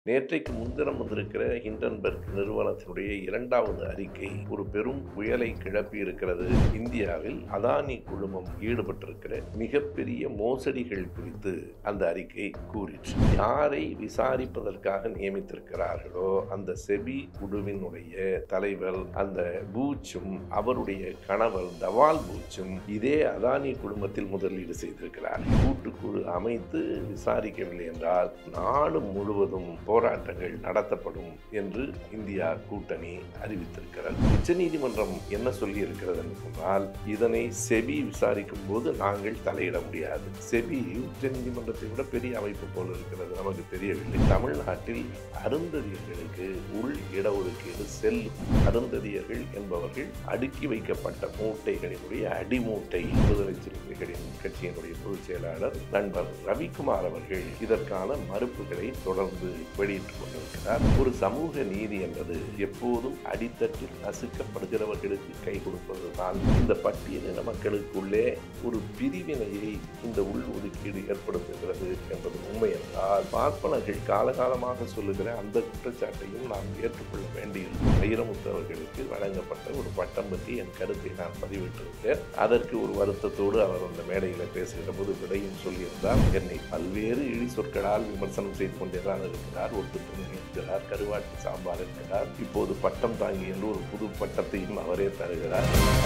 நேற்றைக்கு முன்தினம் வந்திருக்கிற ஹிண்டன்பர்க் நிறுவனத்தினுடைய இரண்டாவது அறிக்கை ஒரு பெரும் புயலை கிளப்பி இருக்கிறது இந்தியாவில் அதானி குழுமம் ஈடுபட்டிருக்கிற மிகப்பெரிய மோசடிகள் குறித்து அந்த அறிக்கை கூறிற்று யாரை விசாரிப்பதற்காக நியமித்திருக்கிறார்களோ அந்த செபி குழுவினுடைய தலைவர் அந்த பூச்சும் அவருடைய கணவர் தவால் பூச்சும் இதே அதானி குழுமத்தில் முதலீடு செய்திருக்கிறார் கூட்டுக்குழு அமைத்து விசாரிக்கவில்லை என்றால் நாடு முழுவதும் போராட்டங்கள் நடத்தப்படும் என்று இந்தியா கூட்டணி அறிவித்திருக்கிறது உச்சநீதிமன்றம் என்ன சொல்லி இருக்கிறது என்று சொன்னால் இதனை செபி விசாரிக்கும் போது நாங்கள் தலையிட முடியாது செபி உச்சநீதிமன்றத்தை விட பெரிய அமைப்பு போல இருக்கிறது நமக்கு தெரியவில்லை தமிழ்நாட்டில் அருந்ததியர்களுக்கு உள் இடஒதுக்கீடு செல்லும் அருந்ததியர்கள் என்பவர்கள் அடுக்கி வைக்கப்பட்ட மூட்டைகளினுடைய அடிமூட்டை விடுதலை சிறுத்தைகளின் கட்சியினுடைய பொதுச் செயலாளர் நண்பர் ரவிக்குமார் அவர்கள் இதற்கான மறுப்புகளை தொடர்ந்து வெளியிட்டுக் கொண்டிருக்கிறார் ஒரு சமூக நீதி என்பது எப்போதும் அடித்தட்டில் நசுக்கப்படுகிறவர்களுக்கு கை கொடுப்பதுதான் இந்த பட்டியலின மக்களுக்குள்ளே ஒரு பிரிவினையை இந்த உள் ஒதுக்கீடு ஏற்படுத்துகிறது என்பது உண்மை என்றால் பார்ப்பனர்கள் காலகாலமாக சொல்லுகிற அந்த குற்றச்சாட்டையும் நாம் ஏற்றுக்கொள்ள வேண்டியிருக்கும் வைரமுத்து அவர்களுக்கு வழங்கப்பட்ட ஒரு பட்டம் பற்றி என் கருத்தை நான் பதிவிட்டிருந்தேன் அதற்கு ஒரு வருத்தத்தோடு அவர் அந்த மேடையில் பேசுகிற போது விடையும் சொல்லியிருந்தார் என்னை பல்வேறு இழி சொற்களால் விமர்சனம் செய்து கொண்டேதான் இருக்கிறார் ஒத்துத்துணை இருக்கிறார் கருவாட்டு சாம்பார் இருக்கிறார் இப்போது பட்டம் தாங்கி என்று ஒரு புது பட்டத்தையும் அவரே தருகிறார்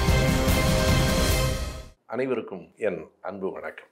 அனைவருக்கும் என் அன்பு வணக்கம்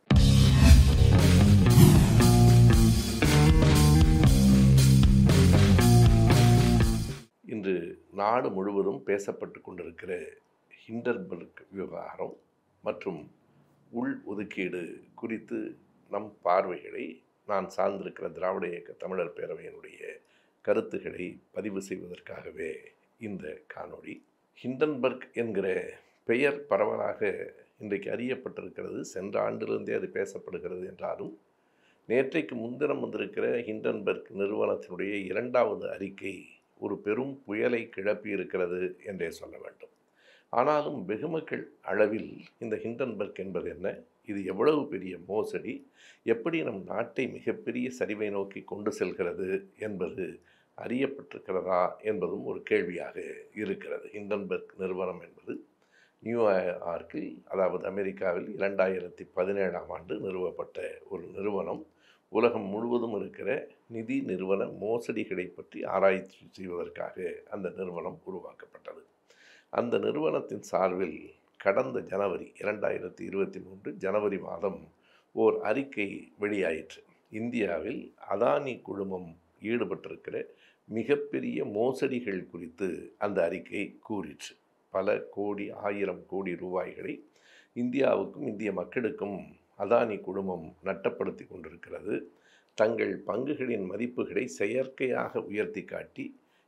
இன்று நாடு முழுவதும் பேசப்பட்டு கொண்டிருக்கிற ஹிண்டன்பர்க் விவகாரம் மற்றும் உள் ஒதுக்கீடு குறித்து நம் பார்வைகளை நான் சார்ந்திருக்கிற திராவிட இயக்க தமிழர் பேரவையினுடைய கருத்துக்களை பதிவு செய்வதற்காகவே இந்த காணொளி ஹிண்டன்பர்க் என்கிற பெயர் பரவலாக இன்றைக்கு அறியப்பட்டிருக்கிறது சென்ற ஆண்டிலிருந்தே அது பேசப்படுகிறது என்றாலும் நேற்றைக்கு முன்தினம் வந்திருக்கிற ஹிண்டன்பர்க் நிறுவனத்தினுடைய இரண்டாவது அறிக்கை ஒரு பெரும் புயலை கிளப்பி இருக்கிறது என்றே சொல்ல வேண்டும் ஆனாலும் வெகுமக்கள் அளவில் இந்த ஹிண்டன்பர்க் என்பது என்ன இது எவ்வளவு பெரிய மோசடி எப்படி நம் நாட்டை மிகப்பெரிய சரிவை நோக்கி கொண்டு செல்கிறது என்பது அறியப்பட்டிருக்கிறதா என்பதும் ஒரு கேள்வியாக இருக்கிறது ஹிண்டன்பர்க் நிறுவனம் என்பது நியூயார்க்கில் அதாவது அமெரிக்காவில் இரண்டாயிரத்தி பதினேழாம் ஆண்டு நிறுவப்பட்ட ஒரு நிறுவனம் உலகம் முழுவதும் இருக்கிற நிதி நிறுவன மோசடிகளை பற்றி ஆராய்ச்சி செய்வதற்காக அந்த நிறுவனம் உருவாக்கப்பட்டது அந்த நிறுவனத்தின் சார்பில் கடந்த ஜனவரி இரண்டாயிரத்தி இருபத்தி மூன்று ஜனவரி மாதம் ஓர் அறிக்கை வெளியாயிற்று இந்தியாவில் அதானி குழுமம் ஈடுபட்டிருக்கிற மிகப்பெரிய மோசடிகள் குறித்து அந்த அறிக்கை கூறிற்று பல கோடி ஆயிரம் கோடி ரூபாய்களை இந்தியாவுக்கும் இந்திய மக்களுக்கும் அதானி குழுமம் நட்டப்படுத்தி கொண்டிருக்கிறது தங்கள் பங்குகளின் மதிப்புகளை செயற்கையாக உயர்த்தி காட்டி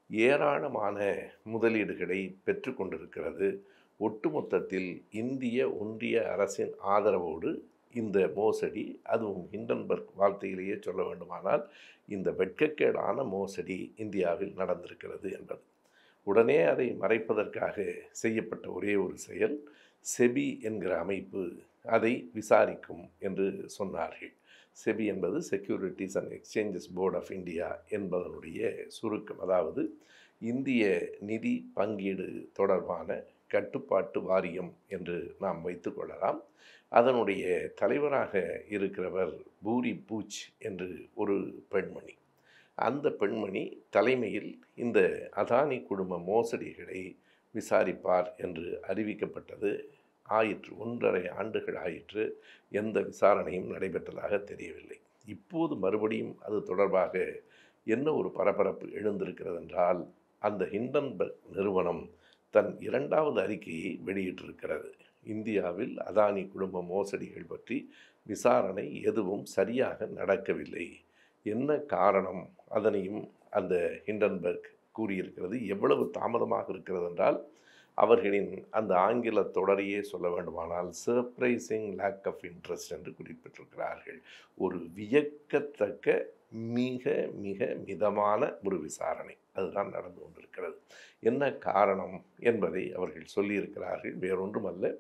ஏராளமான முதலீடுகளை பெற்று கொண்டிருக்கிறது ஒட்டுமொத்தத்தில் இந்திய ஒன்றிய அரசின் ஆதரவோடு இந்த மோசடி அதுவும் ஹிண்டன்பர்க் வார்த்தையிலேயே சொல்ல வேண்டுமானால் இந்த வெட்கக்கேடான மோசடி இந்தியாவில் நடந்திருக்கிறது என்பது உடனே அதை மறைப்பதற்காக செய்யப்பட்ட ஒரே ஒரு செயல் செபி என்கிற அமைப்பு அதை விசாரிக்கும் என்று சொன்னார்கள் செபி என்பது securities and exchanges board of India என்பதனுடைய சுருக்கம் அதாவது இந்திய நிதி பங்கீடு தொடர்பான கட்டுப்பாட்டு வாரியம் என்று நாம் வைத்துக்கொள்ளலாம் அதனுடைய தலைவராக இருக்கிறவர் பூரி பூச் என்று ஒரு பெண்மணி அந்த பெண்மணி தலைமையில் இந்த அதானி குடும்ப மோசடிகளை விசாரிப்பார் என்று அறிவிக்கப்பட்டது ஆயிற்று ஒன்றரை ஆண்டுகள் ஆயிற்று எந்த விசாரணையும் நடைபெற்றதாக தெரியவில்லை இப்போது மறுபடியும் அது தொடர்பாக என்ன ஒரு பரபரப்பு எழுந்திருக்கிறது என்றால் அந்த ஹிண்டன்பர்க் நிறுவனம் தன் இரண்டாவது அறிக்கையை வெளியிட்டிருக்கிறது இந்தியாவில் அதானி குடும்ப மோசடிகள் பற்றி விசாரணை எதுவும் சரியாக நடக்கவில்லை என்ன காரணம் அதனையும் அந்த ஹிண்டன்பர்க் கூறியிருக்கிறது எவ்வளவு தாமதமாக இருக்கிறது என்றால் அவர்களின் அந்த ஆங்கில தொடரையே சொல்ல வேண்டுமானால் சர்ப்ரைசிங் லேக் ஆஃப் இன்ட்ரெஸ்ட் என்று குறிப்பிட்டிருக்கிறார்கள் ஒரு வியக்கத்தக்க மிக மிக மிதமான ஒரு விசாரணை அதுதான் நடந்து கொண்டிருக்கிறது என்ன காரணம் என்பதை அவர்கள் சொல்லியிருக்கிறார்கள் வேறொன்றுமல்ல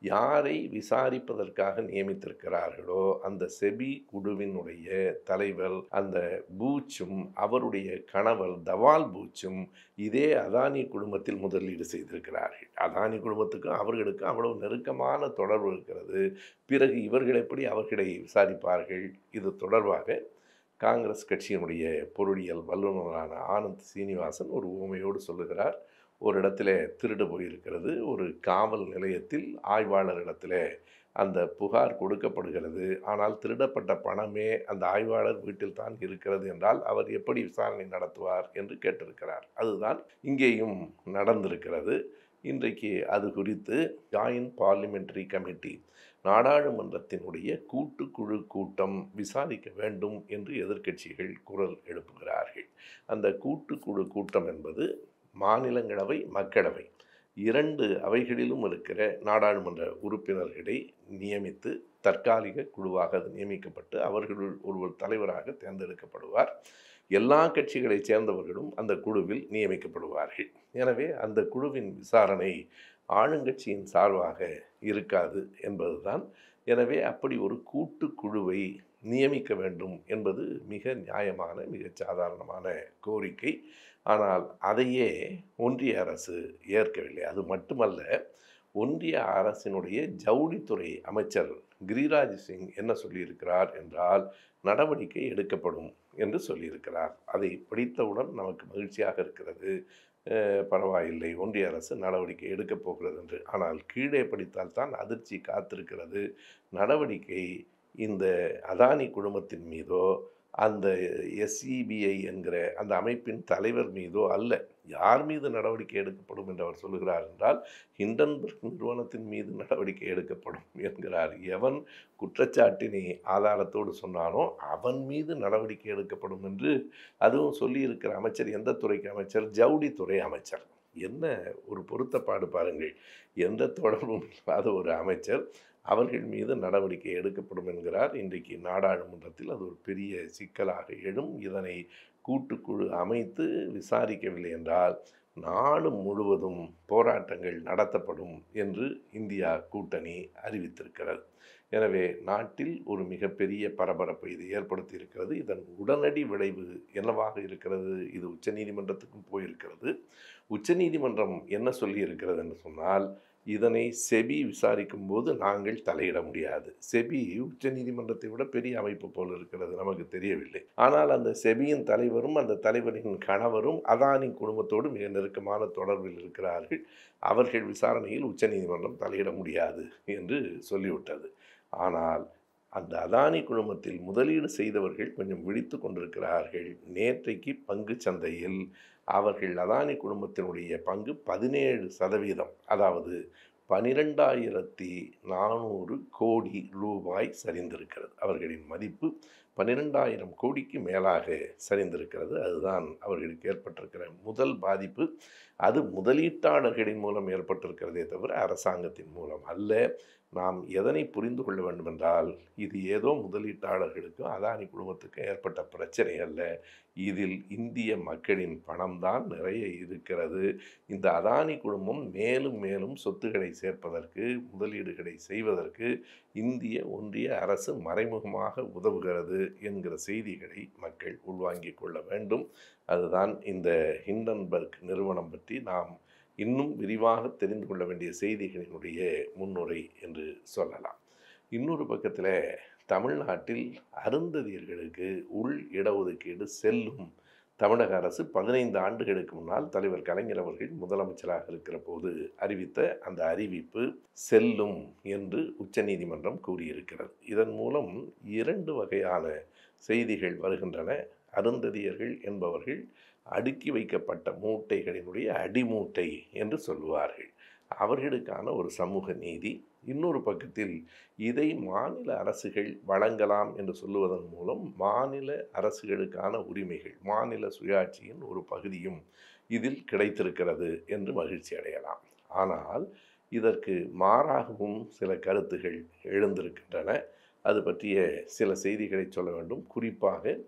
யாரை விசாரிப்பதற்காக நியமித்திருக்கிறார்களோ அந்த செபி குழுவினுடைய தலைவர் அந்த பூச்சும் அவருடைய கணவர் தவால் பூச்சும் இதே அதானி குடும்பத்தில் முதலீடு செய்திருக்கிறார்கள் அதானி குடும்பத்துக்கும் அவர்களுக்கும் அவ்வளவு நெருக்கமான தொடர்பு இருக்கிறது பிறகு இவர்கள் எப்படி அவர்களை விசாரிப்பார்கள் இது தொடர்பாக காங்கிரஸ் கட்சியினுடைய பொருளியல் வல்லுநரான ஆனந்த் சீனிவாசன் ஒரு உவமையோடு சொல்லுகிறார் ஒரு இடத்துல திருடு போயிருக்கிறது ஒரு காவல் நிலையத்தில் ஆய்வாளரிடத்தில் அந்த புகார் கொடுக்கப்படுகிறது ஆனால் திருடப்பட்ட பணமே அந்த ஆய்வாளர் வீட்டில் தான் இருக்கிறது என்றால் அவர் எப்படி விசாரணை நடத்துவார் என்று கேட்டிருக்கிறார் அதுதான் இங்கேயும் நடந்திருக்கிறது இன்றைக்கு அது குறித்து ஜாயின்ட் பார்லிமெண்டரி கமிட்டி நாடாளுமன்றத்தினுடைய கூட்டுக்குழு கூட்டம் விசாரிக்க வேண்டும் என்று எதிர்க்கட்சிகள் குரல் எழுப்புகிறார்கள் அந்த கூட்டுக்குழு கூட்டம் என்பது மாநிலங்களவை மக்களவை இரண்டு அவைகளிலும் இருக்கிற நாடாளுமன்ற உறுப்பினர்களை நியமித்து தற்காலிக குழுவாக அது நியமிக்கப்பட்டு அவர்களுள் ஒருவர் தலைவராக தேர்ந்தெடுக்கப்படுவார் எல்லா கட்சிகளைச் சேர்ந்தவர்களும் அந்த குழுவில் நியமிக்கப்படுவார்கள் எனவே அந்த குழுவின் விசாரணை ஆளுங்கட்சியின் சார்பாக இருக்காது என்பதுதான் எனவே அப்படி ஒரு கூட்டுக்குழுவை நியமிக்க வேண்டும் என்பது மிக நியாயமான மிக சாதாரணமான கோரிக்கை ஆனால் அதையே ஒன்றிய அரசு ஏற்கவில்லை அது மட்டுமல்ல ஒன்றிய அரசினுடைய ஜவுளித்துறை அமைச்சர் கிரிராஜ் சிங் என்ன சொல்லியிருக்கிறார் என்றால் நடவடிக்கை எடுக்கப்படும் என்று சொல்லியிருக்கிறார் அதை படித்தவுடன் நமக்கு மகிழ்ச்சியாக இருக்கிறது அஹ், பரவாயில்லை ஒன்றிய அரசு நடவடிக்கை எடுக்கப் போகிறது என்று ஆனால் கீழே படித்தால் தான் அதிர்ச்சி காத்திருக்கிறது நடவடிக்கை இந்த அதானி குழுமத்தின் மீதோ அந்த எஸ்இபிஐ என்கிற அந்த அமைப்பின் தலைவர் மீதோ அல்ல யார் மீது நடவடிக்கை எடுக்கப்படும் என்று அவர் சொல்லுகிறார் என்றால் ஹிண்டன்பர்க் நிறுவனத்தின் மீது நடவடிக்கை எடுக்கப்படும் என்கிறார் எவன் குற்றச்சாட்டினை ஆதாரத்தோடு சொன்னானோ அவன் மீது நடவடிக்கை எடுக்கப்படும் என்று அதுவும் சொல்லியிருக்கிற அமைச்சர் எந்த துறைக்கு அமைச்சர் ஜவுளித்துறை அமைச்சர் என்ன ஒரு பொருத்தப்பாடு பாருங்கள் எந்த தொடர்பும் இல்லாத ஒரு அமைச்சர் அவர்கள் மீது நடவடிக்கை எடுக்கப்படும் என்கிறார் இன்றைக்கு நாடாளுமன்றத்தில் அது ஒரு பெரிய சிக்கலாக எழும் இதனை கூட்டுக்குழு அமைத்து விசாரிக்கவில்லை என்றால் நாடு முழுவதும் போராட்டங்கள் நடத்தப்படும் என்று இந்தியா கூட்டணி அறிவித்திருக்கிறது எனவே நாட்டில் ஒரு மிகப்பெரிய பரபரப்பை இது ஏற்படுத்தி இருக்கிறது இதன் உடனடி விளைவு என்னவாக இருக்கிறது இது உச்சநீதிமன்றத்துக்கும் போயிருக்கிறது உச்சநீதிமன்றம் என்ன சொல்லி இருக்கிறது என்று சொன்னால் இதனை செபி விசாரிக்கும் போது நாங்கள் தலையிட முடியாது செபி உச்சநீதிமன்றத்தை விட பெரிய அமைப்பு போல் இருக்கிறது நமக்கு தெரியவில்லை ஆனால் அந்த செபியின் தலைவரும் அந்த தலைவரின் கணவரும் அதானி குடும்பத்தோடு மிக நெருக்கமான தொடர்பில் இருக்கிறார்கள் அவர்கள் விசாரணையில் உச்சநீதிமன்றம் தலையிட முடியாது என்று சொல்லிவிட்டது ஆனால் அந்த அதானி குழுமத்தில் முதலீடு செய்தவர்கள் கொஞ்சம் விழித்து கொண்டிருக்கிறார்கள் நேற்றைக்கு பங்கு சந்தையில் அவர்கள் அதானி குடும்பத்தினுடைய பங்கு பதினேழு சதவீதம் அதாவது பனிரெண்டாயிரத்தி நானூறு கோடி ரூபாய் சரிந்திருக்கிறது அவர்களின் மதிப்பு பன்னிரெண்டாயிரம் கோடிக்கு மேலாக சரிந்திருக்கிறது அதுதான் அவர்களுக்கு ஏற்பட்டிருக்கிற முதல் பாதிப்பு அது முதலீட்டாளர்களின் மூலம் ஏற்பட்டிருக்கிறதே தவிர அரசாங்கத்தின் மூலம் அல்ல நாம் எதனை புரிந்து கொள்ள வேண்டுமென்றால் இது ஏதோ முதலீட்டாளர்களுக்கும் அதானி குடும்பத்துக்கும் ஏற்பட்ட பிரச்சனை அல்ல இதில் இந்திய மக்களின் பணம்தான் நிறைய இருக்கிறது இந்த அதானி குடும்பம் மேலும் மேலும் சொத்துக்களை சேர்ப்பதற்கு முதலீடுகளை செய்வதற்கு இந்திய ஒன்றிய அரசு மறைமுகமாக உதவுகிறது என்கிற செய்திகளை மக்கள் உள்வாங்கிக் கொள்ள வேண்டும் அதுதான் இந்த ஹிண்டன்பர்க் நிறுவனம் பற்றி நாம் இன்னும் விரிவாக தெரிந்து கொள்ள வேண்டிய செய்திகளினுடைய முன்னுரை என்று சொல்லலாம் இன்னொரு பக்கத்தில் தமிழ்நாட்டில் அருந்ததியர்களுக்கு உள் இடஒதுக்கீடு செல்லும் தமிழக அரசு பதினைந்து ஆண்டுகளுக்கு முன்னால் தலைவர் கலைஞர் அவர்கள் முதலமைச்சராக இருக்கிற போது அறிவித்த அந்த அறிவிப்பு செல்லும் என்று உச்சநீதிமன்றம் கூறியிருக்கிறது இதன் மூலம் இரண்டு வகையான செய்திகள் வருகின்றன அருந்ததியர்கள் என்பவர்கள் அடுக்கி வைக்கப்பட்ட மூட்டைகளினுடைய அடிமூட்டை என்று சொல்லுவார்கள் அவர்களுக்கான ஒரு சமூக நீதி இன்னொரு பக்கத்தில் இதை மாநில அரசுகள் வழங்கலாம் என்று சொல்லுவதன் மூலம் மாநில அரசுகளுக்கான உரிமைகள் மாநில சுயாட்சியின் ஒரு பகுதியும் இதில் கிடைத்திருக்கிறது என்று மகிழ்ச்சி அடையலாம் ஆனால் இதற்கு மாறாகவும் சில கருத்துகள் எழுந்திருக்கின்றன அது பற்றிய சில செய்திகளை சொல்ல வேண்டும் குறிப்பாக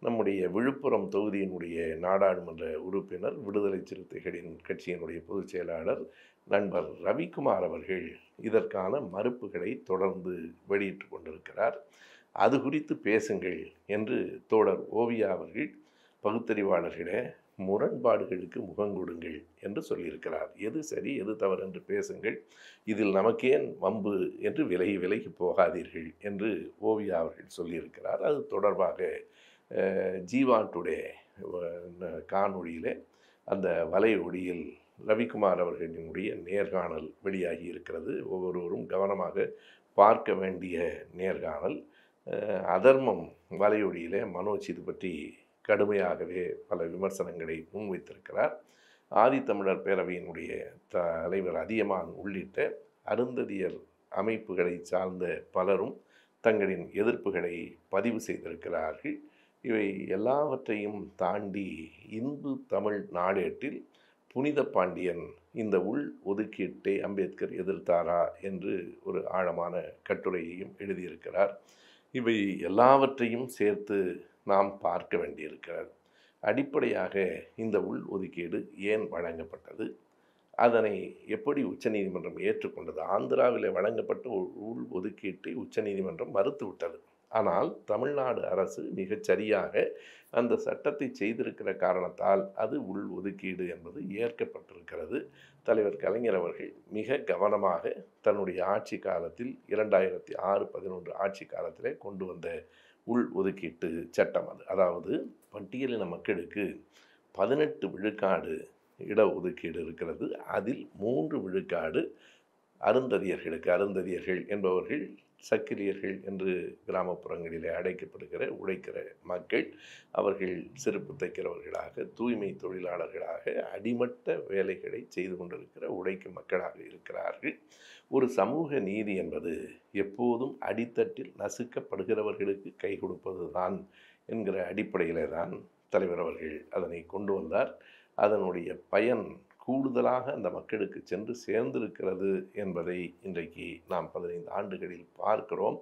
நம்முடைய விழுப்புரம் தொகுதியினுடைய நாடாளுமன்ற உறுப்பினர் விடுதலை சிறுத்தைகளின் கட்சியினுடைய பொதுச் செயலாளர் நண்பர் ரவிக்குமார் அவர்கள் இதற்கான மறுப்புகளை தொடர்ந்து வெளியிட்டு கொண்டிருக்கிறார் அது குறித்து பேசுங்கள் என்று தோழர் ஓவியா அவர்கள் பகுத்தறிவாளர்களே முரண்பாடுகளுக்கு முகங்கொடுங்கள் என்று சொல்லியிருக்கிறார் எது சரி எது தவறு என்று பேசுங்கள் இதில் நமக்கேன் வம்பு என்று விலகி விலகி போகாதீர்கள் என்று ஓவியா அவர்கள் சொல்லியிருக்கிறார் அது தொடர்பாக அஹ், ஜீவா டுடே அஹ், காணொளியிலே அந்த வலையொலியில் ரவிக்குமார் அவர்களினுடைய நேர்காணல் வெளியாகி இருக்கிறது ஒவ்வொருவரும் கவனமாக பார்க்க வேண்டிய நேர்காணல் அஹ், அதர்மம் வலையொலியிலே மனோஜ் இது பற்றி கடுமையாகவே பல விமர்சனங்களை முன்வைத்திருக்கிறார் ஆதித்தமிழர் பேரவையினுடைய தலைவர் அதியமான் உள்ளிட்ட அருந்ததியர் அமைப்புகளை சார்ந்த பலரும் தங்களின் எதிர்ப்புகளை பதிவு செய்திருக்கிறார்கள் இவை எல்லாவற்றையும் தாண்டி இந்து தமிழ் நாளேட்டில் புனித பாண்டியன் இந்த உள் ஒதுக்கீட்டை அம்பேத்கர் எதிர்த்தாரா என்று ஒரு ஆழமான கட்டுரையையும் எழுதியிருக்கிறார் இவை எல்லாவற்றையும் சேர்த்து நாம் பார்க்க வேண்டியிருக்கிறது அடிப்படையாக இந்த உள் ஒதுக்கீடு ஏன் வழங்கப்பட்டது அதனை எப்படி உச்சநீதிமன்றம் ஏற்றுக்கொண்டது ஆந்திராவில் வழங்கப்பட்ட ஒரு உள் ஒதுக்கீட்டை உச்சநீதிமன்றம் மறுத்துவிட்டது ஆனால் தமிழ்நாடு அரசு மிகச் சரியாக அந்த சட்டத்தை செய்திருக்கிற காரணத்தால் அது உள் ஒதுக்கீடு என்பது ஏற்கப்பட்டிருக்கிறது தலைவர் கலைஞர் அவர்கள் மிக கவனமாக தன்னுடைய ஆட்சி காலத்தில் இரண்டாயிரத்தி ஆறு பதினொன்று ஆட்சி காலத்திலே கொண்டு வந்த உள் ஒதுக்கீட்டு சட்டம் அது அதாவது பட்டியலின மக்களுக்கு பதினெட்டு விழுக்காடு இட ஒதுக்கீடு இருக்கிறது அதில் மூன்று விழுக்காடு அருந்ததியர்களுக்கு அருந்ததியர்கள் என்பவர்கள் சக்கிலியர்கள் என்று கிராமப்புறங்களிலே அழைக்கப்படுகிற உழைக்கிற மக்கள் அவர்கள் செருப்பு தைக்கிறவர்களாக தூய்மை தொழிலாளர்களாக அடிமட்ட வேலைகளை செய்து கொண்டிருக்கிற உழைக்கும் மக்களாக இருக்கிறார்கள் ஒரு சமூக நீதி என்பது எப்போதும் அடித்தட்டில் நசுக்கப்படுகிறவர்களுக்கு கை கொடுப்பது தான் என்கிற அடிப்படையிலே தான் தலைவர் அவர்கள் அதனை கொண்டு வந்தார் அதனுடைய பயன் கூடுதலாக அந்த மக்களுக்கு சென்று சேர்ந்திருக்கிறது என்பதை இன்றைக்கு நாம் பதினைந்து ஆண்டுகளில் பார்க்கிறோம்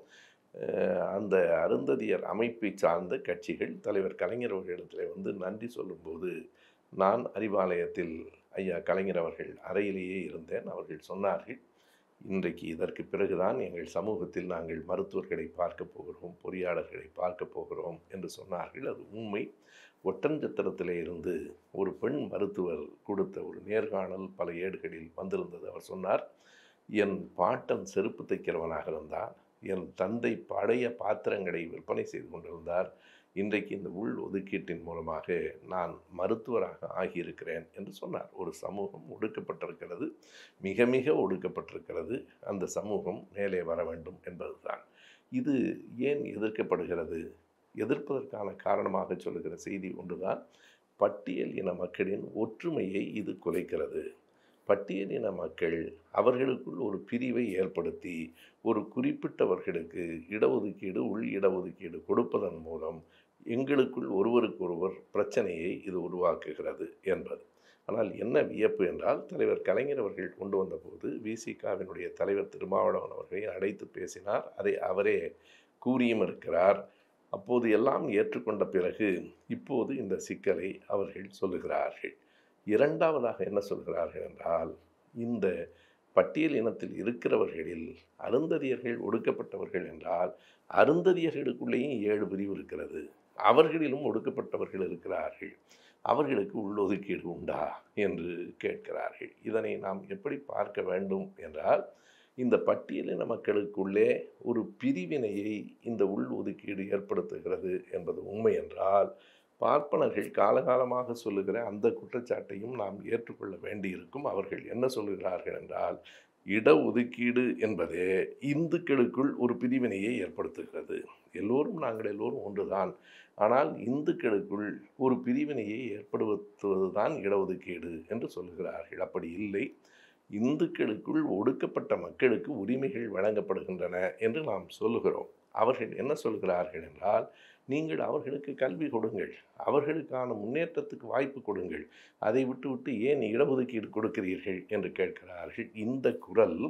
அஹ் அந்த அருந்ததியர் அமைப்பை சார்ந்த கட்சிகள் தலைவர் கலைஞர் அவர்களிடத்தில் வந்து நன்றி சொல்லும்போது நான் அறிவாலயத்தில் ஐயா கலைஞர் அவர்கள் அறையிலேயே இருந்தேன் அவர்கள் சொன்னார்கள் இன்றைக்கு இதற்கு பிறகுதான் எங்கள் சமூகத்தில் நாங்கள் மருத்துவர்களை பார்க்க போகிறோம் பொறியாளர்களை பார்க்க போகிறோம் என்று சொன்னார்கள் அது உண்மை ஒட்டஞ்சத்திரத்திலே இருந்து ஒரு பெண் மருத்துவர் கொடுத்த ஒரு நேர்காணல் பல ஏடுகளில் வந்திருந்தது அவர் சொன்னார் என் பாட்டன் செருப்பு தைக்கிறவனாக இருந்தார் என் தந்தை பழைய பாத்திரங்களை விற்பனை செய்து கொண்டிருந்தார் இன்றைக்கு இந்த உள் ஒதுக்கீட்டின் மூலமாக நான் மருத்துவராக ஆகியிருக்கிறேன் என்று சொன்னார் ஒரு சமூகம் ஒடுக்கப்பட்டிருக்கிறது மிக மிக ஒடுக்கப்பட்டிருக்கிறது அந்த சமூகம் மேலே வர வேண்டும் என்பதுதான் இது ஏன் எதிர்க்கப்படுகிறது எதிர்ப்பதற்கான காரணமாக சொல்லுகிற செய்தி ஒன்றுதான் பட்டியல் இன மக்களின் ஒற்றுமையை இது குலைக்கிறது பட்டியல் இன மக்கள் அவர்களுக்குள் ஒரு பிரிவை ஏற்படுத்தி ஒரு குறிப்பிட்டவர்களுக்கு இடஒதுக்கீடு உள் இடஒதுக்கீடு கொடுப்பதன் மூலம் எங்களுக்குள் ஒருவருக்கொருவர் பிரச்சனையை இது உருவாக்குகிறது என்பது ஆனால் என்ன வியப்பு என்றால் தலைவர் கலைஞர் அவர்கள் கொண்டு வந்தபோது விசிகாவினுடைய தலைவர் திருமாவளவன் அவர்களை அழைத்து பேசினார் அதை அவரே கூறியும் இருக்கிறார் அப்போது எல்லாம் ஏற்றுக்கொண்ட பிறகு இப்போது இந்த சிக்கலை அவர்கள் சொல்லுகிறார்கள் இரண்டாவதாக என்ன சொல்கிறார்கள் என்றால் இந்த பட்டியல் இனத்தில் இருக்கிறவர்களில் அருந்ததியர்கள் ஒடுக்கப்பட்டவர்கள் என்றால் அருந்ததியர்களுக்குள்ளேயும் ஏழு பிரிவு இருக்கிறது அவர்களிலும் ஒடுக்கப்பட்டவர்கள் இருக்கிறார்கள் அவர்களுக்கு உள்ளொதுக்கீடு உண்டா என்று கேட்கிறார்கள் இதனை நாம் எப்படி பார்க்க வேண்டும் என்றால் இந்த பட்டியலின மக்களுக்குள்ளே ஒரு பிரிவினையை இந்த உள் ஒதுக்கீடு ஏற்படுத்துகிறது என்பது உண்மை என்றால் பார்ப்பனர்கள் காலகாலமாக சொல்லுகிற அந்த குற்றச்சாட்டையும் நாம் ஏற்றுக்கொள்ள வேண்டியிருக்கும் அவர்கள் என்ன சொல்லுகிறார்கள் என்றால் இடஒதுக்கீடு என்பதே இந்துக்களுக்குள் ஒரு பிரிவினையை ஏற்படுத்துகிறது எல்லோரும் நாங்கள் எல்லோரும் ஒன்றுதான் ஆனால் இந்துக்களுக்குள் ஒரு பிரிவினையை ஏற்படுத்துவது தான் இடஒதுக்கீடு என்று சொல்லுகிறார்கள் அப்படி இல்லை இந்துக்களுக்குள் ஒடுக்கப்பட்ட மக்களுக்கு உரிமைகள் வழங்கப்படுகின்றன என்று நாம் சொல்லுகிறோம் அவர்கள் என்ன சொல்கிறார்கள் என்றால் நீங்கள் அவர்களுக்கு கல்வி கொடுங்கள் அவர்களுக்கான முன்னேற்றத்துக்கு வாய்ப்பு கொடுங்கள் அதை விட்டுவிட்டு ஏன் இடஒதுக்கீடு கொடுக்கிறீர்கள் என்று கேட்கிறார்கள் இந்த குரல்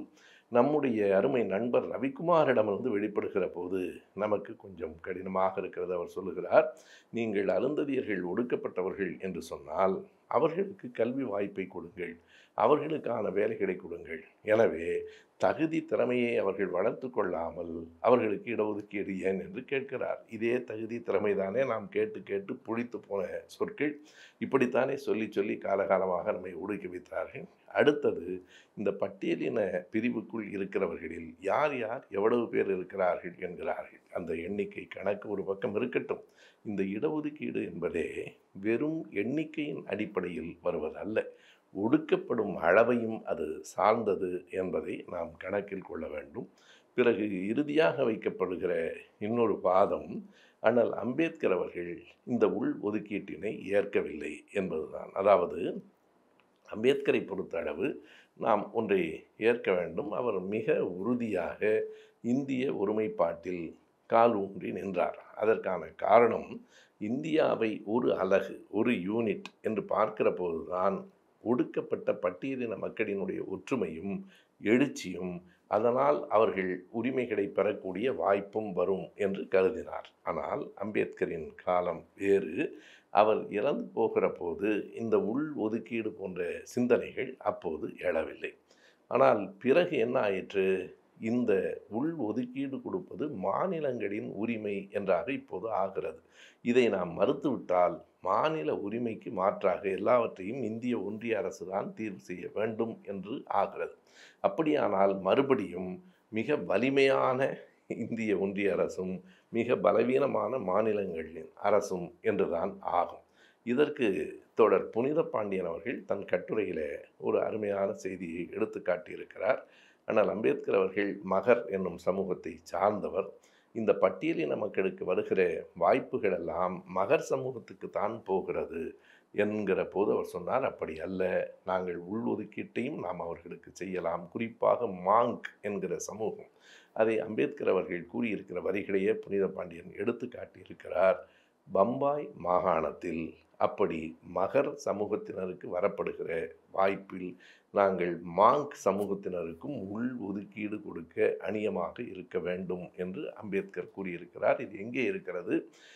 நம்முடைய அருமை நண்பர் ரவிக்குமாரிடமிருந்து வெளிப்படுகிற போது நமக்கு கொஞ்சம் கடினமாக இருக்கிறது அவர் சொல்லுகிறார் நீங்கள் அருந்ததியர்கள் ஒடுக்கப்பட்டவர்கள் என்று சொன்னால் அவர்களுக்கு கல்வி வாய்ப்பை கொடுங்கள் அவர்களுக்கான வேலைகளை கொடுங்கள் எனவே தகுதி திறமையை அவர்கள் வளர்த்து கொள்ளாமல் அவர்களுக்கு இடஒதுக்கீடு ஏன் என்று கேட்கிறார் இதே தகுதி திறமைதானே நாம் கேட்டு கேட்டு புளித்து போன சொற்கள் இப்படித்தானே சொல்லி சொல்லி காலகாலமாக நம்மை ஒடுக்கி வைத்தார்கள் அடுத்தது இந்த பட்டியலின பிரிவுக்குள் இருக்கிறவர்களில் யார் யார் எவ்வளவு பேர் இருக்கிறார்கள் என்கிறார்கள் அந்த எண்ணிக்கை கணக்கு ஒரு பக்கம் இருக்கட்டும் இந்த இடஒதுக்கீடு என்பதே வெறும் எண்ணிக்கையின் அடிப்படையில் வருவதல்ல ஒடுக்கப்படும் அளவையும் அது சார்ந்தது என்பதை நாம் கணக்கில் கொள்ள வேண்டும் பிறகு இறுதியாக வைக்கப்படுகிற இன்னொரு வாதம் ஆனால் அம்பேத்கர் அவர்கள் இந்த உள் ஒதுக்கீட்டினை ஏற்கவில்லை என்பதுதான் அதாவது அம்பேத்கரை பொறுத்தளவு நாம் ஒன்றை ஏற்க வேண்டும் அவர் மிக உறுதியாக இந்திய ஒருமைப்பாட்டில் கால் ஊன்றி நின்றார் அதற்கான காரணம் இந்தியாவை ஒரு அலகு ஒரு யூனிட் என்று பார்க்கிற போதுதான் ஒடுக்கப்பட்ட பட்டியலின மக்களினுடைய ஒற்றுமையும் எழுச்சியும் அதனால் அவர்கள் உரிமைகளை பெறக்கூடிய வாய்ப்பும் வரும் என்று கருதினார் ஆனால் அம்பேத்கரின் காலம் வேறு அவர் இறந்து போகிற போது இந்த உள் ஒதுக்கீடு போன்ற சிந்தனைகள் அப்போது எழவில்லை ஆனால் பிறகு என்ன ஆயிற்று இந்த உள் ஒதுக்கீடு கொடுப்பது மாநிலங்களின் உரிமை என்றாக இப்போது ஆகிறது இதை நாம் மறுத்துவிட்டால் மாநில உரிமைக்கு மாற்றாக எல்லாவற்றையும் இந்திய ஒன்றிய அரசு தான் தீர்வு செய்ய வேண்டும் என்று ஆகிறது அப்படியானால் மறுபடியும் மிக வலிமையான இந்திய ஒன்றிய அரசும் மிக பலவீனமான மாநிலங்களின் அரசும் என்றுதான் ஆகும் இதற்கு தொடர் புனித பாண்டியன் அவர்கள் தன் கட்டுரையில் ஒரு அருமையான செய்தியை எடுத்து காட்டியிருக்கிறார் ஆனால் அம்பேத்கர் அவர்கள் மகர் என்னும் சமூகத்தை சார்ந்தவர் இந்த பட்டியலின மக்களுக்கு வருகிற வாய்ப்புகள் எல்லாம் மகர் சமூகத்துக்கு தான் போகிறது என்கிற போது அவர் சொன்னார் அப்படி அல்ல நாங்கள் உள்ஒதுக்கீட்டையும் நாம் அவர்களுக்கு செய்யலாம் குறிப்பாக மாங்க் என்கிற சமூகம் அதை அம்பேத்கர் அவர்கள் கூறியிருக்கிற வரிகளையே புனித பாண்டியன் எடுத்து காட்டியிருக்கிறார் பம்பாய் மாகாணத்தில் அப்படி மகர் சமூகத்தினருக்கு வரப்படுகிற வாய்ப்பில் நாங்கள் மாங்க் சமூகத்தினருக்கும் உள் ஒதுக்கீடு கொடுக்க அணியமாக இருக்க வேண்டும் என்று அம்பேத்கர் கூறியிருக்கிறார் இது எங்கே இருக்கிறது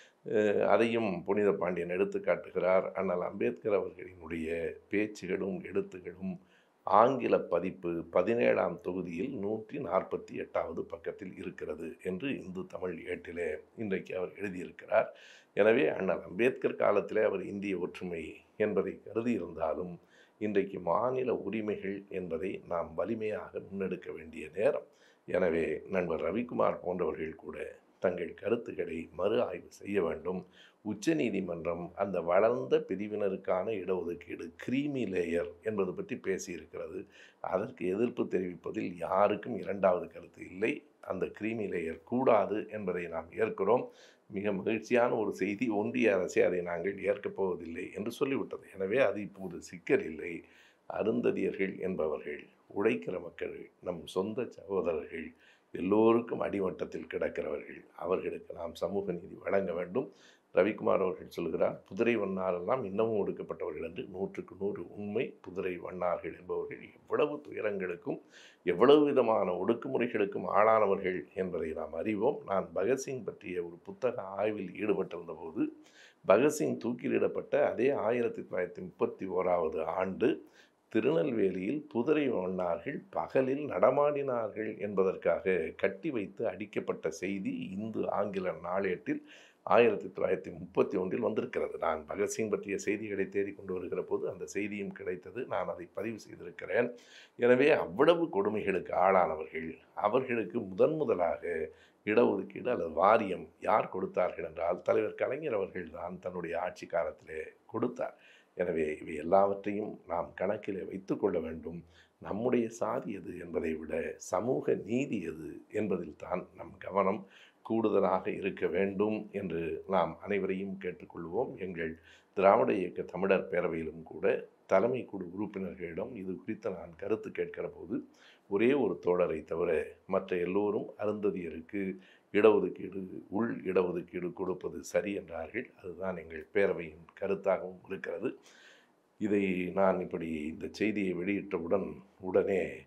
அதையும் புனித பாண்டியன் எடுத்து காட்டுகிறார் ஆனால் அம்பேத்கர் அவர்களினுடைய பேச்சுகளும் எழுத்துகளும் ஆங்கில பதிப்பு பதினேழாம் தொகுதியில் நூற்றி நாற்பத்தி எட்டாவது பக்கத்தில் இருக்கிறது என்று இந்து தமிழ் ஏட்டிலே இன்றைக்கு அவர் எழுதியிருக்கிறார் எனவே அண்ணல் அம்பேத்கர் காலத்திலே அவர் இந்திய ஒற்றுமை என்பதை கருதியிருந்தாலும் இன்றைக்கு மாநில உரிமைகள் என்பதை நாம் வலிமையாக முன்னெடுக்க வேண்டிய நேரம் எனவே நண்பர் ரவிக்குமார் போன்றவர்கள் கூட தங்கள் கருத்துக்களை மறு ஆய்வு செய்ய வேண்டும் உச்சநீதிமன்றம் அந்த வளர்ந்த பிரிவினருக்கான இடஒதுக்கீடு கிரீமி லேயர் என்பது பற்றி பேசியிருக்கிறது அதற்கு எதிர்ப்பு தெரிவிப்பதில் யாருக்கும் இரண்டாவது கருத்து இல்லை அந்த கிரீமி லேயர் கூடாது என்பதை நாம் ஏற்கிறோம் மிக மகிழ்ச்சியான ஒரு செய்தி ஒன்றிய அரசே அதை நாங்கள் ஏற்கப் போவதில்லை என்று சொல்லிவிட்டது எனவே அது இப்போது சிக்கல் இல்லை அருந்ததியர்கள் என்பவர்கள் உழைக்கிற மக்கள் நம் சொந்த சகோதரர்கள் எல்லோருக்கும் அடிமட்டத்தில் கிடக்கிறவர்கள் அவர்களுக்கு நாம் சமூக நீதி வழங்க வேண்டும் ரவிக்குமார் அவர்கள் சொல்கிறார் புதிரை வண்ணாரெல்லாம் இன்னமும் ஒடுக்கப்பட்டவர்கள் என்று நூற்றுக்கு நூறு உண்மை புதிரை வண்ணார்கள் என்பவர்கள் எவ்வளவு துயரங்களுக்கும் எவ்வளவு விதமான ஒடுக்குமுறைகளுக்கும் ஆளானவர்கள் என்பதை நாம் அறிவோம் நான் பகத்சிங் பற்றிய ஒரு புத்தக ஆய்வில் ஈடுபட்டிருந்த போது பகத்சிங் தூக்கிலிடப்பட்ட அதே ஆயிரத்தி தொள்ளாயிரத்தி முப்பத்தி ஓராவது ஆண்டு திருநெல்வேலியில் புதிரை வண்ணார்கள் பகலில் நடமாடினார்கள் என்பதற்காக கட்டி வைத்து அடிக்கப்பட்ட செய்தி இந்து ஆங்கில நாளேட்டில் ஆயிரத்தி தொள்ளாயிரத்தி முப்பத்தி ஒன்றில் வந்திருக்கிறது நான் பகத்சிங் பற்றிய செய்திகளை தேடிக்கொண்டு வருகிற போது அந்த செய்தியும் கிடைத்தது நான் அதை பதிவு செய்திருக்கிறேன் எனவே அவ்வளவு கொடுமைகளுக்கு ஆளானவர்கள் அவர்களுக்கு முதன் முதலாக இடஒதுக்கீடு அல்லது வாரியம் யார் கொடுத்தார்கள் என்றால் தலைவர் கலைஞர் அவர்கள் தான் தன்னுடைய ஆட்சி காலத்திலே கொடுத்தார் எனவே இவை எல்லாவற்றையும் நாம் கணக்கிலே வைத்து கொள்ள வேண்டும் நம்முடைய சாதி எது என்பதை விட சமூக நீதி எது என்பதில் தான் நம் கவனம் கூடுதலாக இருக்க வேண்டும் என்று நாம் அனைவரையும் கேட்டுக்கொள்வோம் எங்கள் திராவிட இயக்க தமிழர் பேரவையிலும் கூட தலைமை குழு உறுப்பினர்களிடம் இது குறித்து நான் கருத்து கேட்கிற போது ஒரே ஒரு தோழரை தவிர மற்ற எல்லோரும் அருந்ததியருக்கு இடஒதுக்கீடு உள் இடஒதுக்கீடு கொடுப்பது சரி என்றார்கள் அதுதான் எங்கள் பேரவையின் கருத்தாகவும் இருக்கிறது இதை நான் இப்படி இந்த செய்தியை வெளியிட்டவுடன் உடனே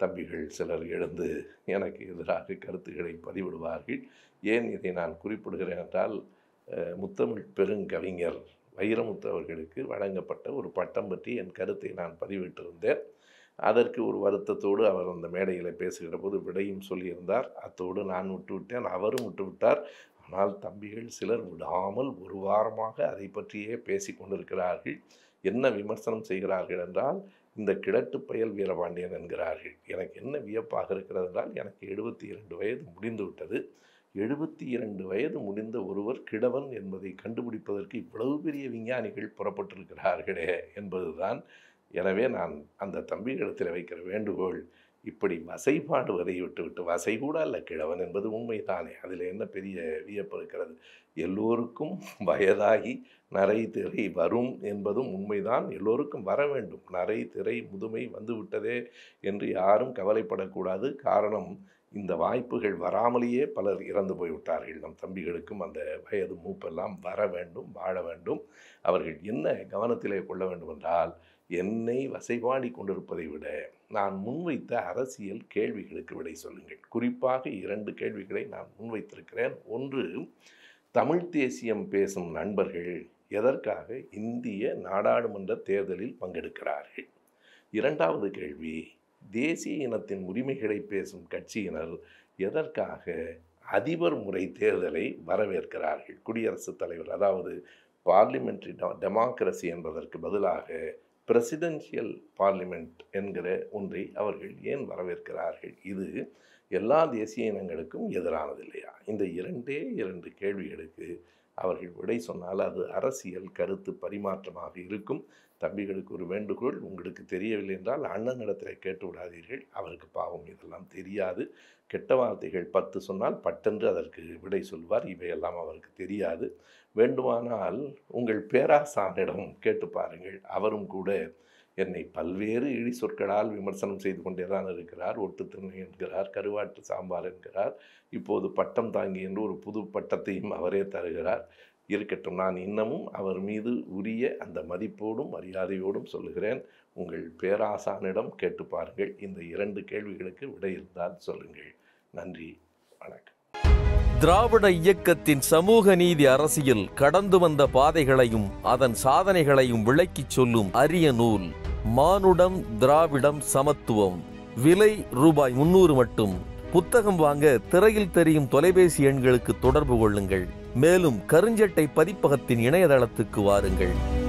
தம்பிகள் சிலர் எழுந்து எனக்கு எதிராக கருத்துக்களை பதிவிடுவார்கள் ஏன் இதை நான் குறிப்பிடுகிறேன் என்றால் அஹ், முத்தமிழ் பெருங்கவிஞர் வைரமுத்து அவர்களுக்கு வழங்கப்பட்ட ஒரு பட்டம் பற்றி என் கருத்தை நான் பதிவிட்டிருந்தேன் அதற்கு ஒரு வருத்தத்தோடு அவர் அந்த மேடையில் பேசுகிற போது விடையும் சொல்லியிருந்தார் அத்தோடு நான் விட்டுவிட்டேன் அவரும் விட்டுவிட்டார் ஆனால் தம்பிகள் சிலர் விடாமல் ஒரு வாரமாக அதை பற்றியே பேசி கொண்டிருக்கிறார்கள் என்ன விமர்சனம் செய்கிறார்கள் என்றால் இந்த கிழட்டு பயல் வீரபாண்டியன் என்கிறார்கள் எனக்கு என்ன வியப்பாக இருக்கிறது என்றால் எனக்கு எழுபத்தி இரண்டு வயது முடிந்து விட்டது எழுபத்தி இரண்டு வயது முடிந்த ஒருவர் கிழவன் என்பதை கண்டுபிடிப்பதற்கு இவ்வளவு பெரிய விஞ்ஞானிகள் புறப்பட்டிருக்கிறார்களே என்பதுதான் எனவே நான் அந்த தம்பிகளிடத்தில் வைக்கிற வேண்டுகோள் இப்படி வசைபாடுவதை விட்டுவிட்டு வசை கூட அல்ல கிழவன் என்பது உண்மைதானே அதில் என்ன பெரிய வியப்பு இருக்கிறது எல்லோருக்கும் வயதாகி நரை திரை வரும் என்பதும் உண்மைதான் எல்லோருக்கும் வர வேண்டும் நரை திரை முதுமை வந்துவிட்டதே என்று யாரும் கவலைப்படக்கூடாது காரணம் இந்த வாய்ப்புகள் வராமலேயே பலர் இறந்து போய்விட்டார்கள் நம் தம்பிகளுக்கும் அந்த வயது மூப்பெல்லாம் வர வேண்டும் வாழ வேண்டும் அவர்கள் என்ன கவனத்திலே கொள்ள வேண்டும் என்றால் என்னை வசைபாடி கொண்டிருப்பதை விட நான் முன்வைத்த அரசியல் கேள்விகளுக்கு விடை சொல்லுங்கள் குறிப்பாக இரண்டு கேள்விகளை நான் முன்வைத்திருக்கிறேன் ஒன்று தமிழ் தேசியம் பேசும் நண்பர்கள் எதற்காக இந்திய நாடாளுமன்ற தேர்தலில் பங்கெடுக்கிறார்கள் இரண்டாவது கேள்வி தேசிய இனத்தின் உரிமைகளை பேசும் கட்சியினர் எதற்காக அதிபர் முறை தேர்தலை வரவேற்கிறார்கள் குடியரசுத் தலைவர் அதாவது பார்லிமெண்ட்ரி டெமோக்ரஸி என்பதற்கு பதிலாக பிரசிடென்ஷியல் பார்லிமெண்ட் என்கிற ஒன்றை அவர்கள் ஏன் வரவேற்கிறார்கள் இது எல்லா தேசிய இனங்களுக்கும் எதிரானது இல்லையா இந்த இரண்டே இரண்டு கேள்விகளுக்கு அவர்கள் விடை சொன்னால் அது அரசியல் கருத்து பரிமாற்றமாக இருக்கும் தம்பிகளுக்கு ஒரு வேண்டுகோள் உங்களுக்கு தெரியவில்லை என்றால் அண்ணனிடத்தில் கேட்டு விடாதீர்கள் அவருக்கு பாவம் இதெல்லாம் தெரியாது கெட்ட வார்த்தைகள் பத்து சொன்னால் பட்டென்று அதற்கு விடை சொல்வார் இவையெல்லாம் அவருக்கு தெரியாது வேண்டுமானால் உங்கள் பேராசானிடம் கேட்டு பாருங்கள் அவரும் கூட என்னை பல்வேறு இழி சொற்களால் விமர்சனம் செய்து கொண்டே தான் இருக்கிறார் ஒட்டுத்திறனை என்கிறார் கருவாட்டு சாம்பார் என்கிறார் இப்போது பட்டம் தாங்கி என்று ஒரு புது பட்டத்தையும் அவரே தருகிறார் இருக்கட்டும் நான் இன்னமும் அவர் மீது உரிய அந்த மதிப்போடும் மரியாதையோடும் சொல்லுகிறேன் உங்கள் பேராசானிடம் கேட்டு பாருங்கள் இந்த இரண்டு கேள்விகளுக்கு விடை இருந்தால் சொல்லுங்கள் நன்றி வணக்கம் திராவிட இயக்கத்தின் சமூக நீதி அரசியல் கடந்து வந்த பாதைகளையும் அதன் சாதனைகளையும் விளக்கிச் சொல்லும் அரிய நூல் மானுடம் திராவிடம் சமத்துவம் விலை ரூபாய் முன்னூறு மட்டும் புத்தகம் வாங்க திரையில் தெரியும் தொலைபேசி எண்களுக்கு தொடர்பு கொள்ளுங்கள் மேலும் கருஞ்சட்டை பதிப்பகத்தின் இணையதளத்துக்கு வாருங்கள்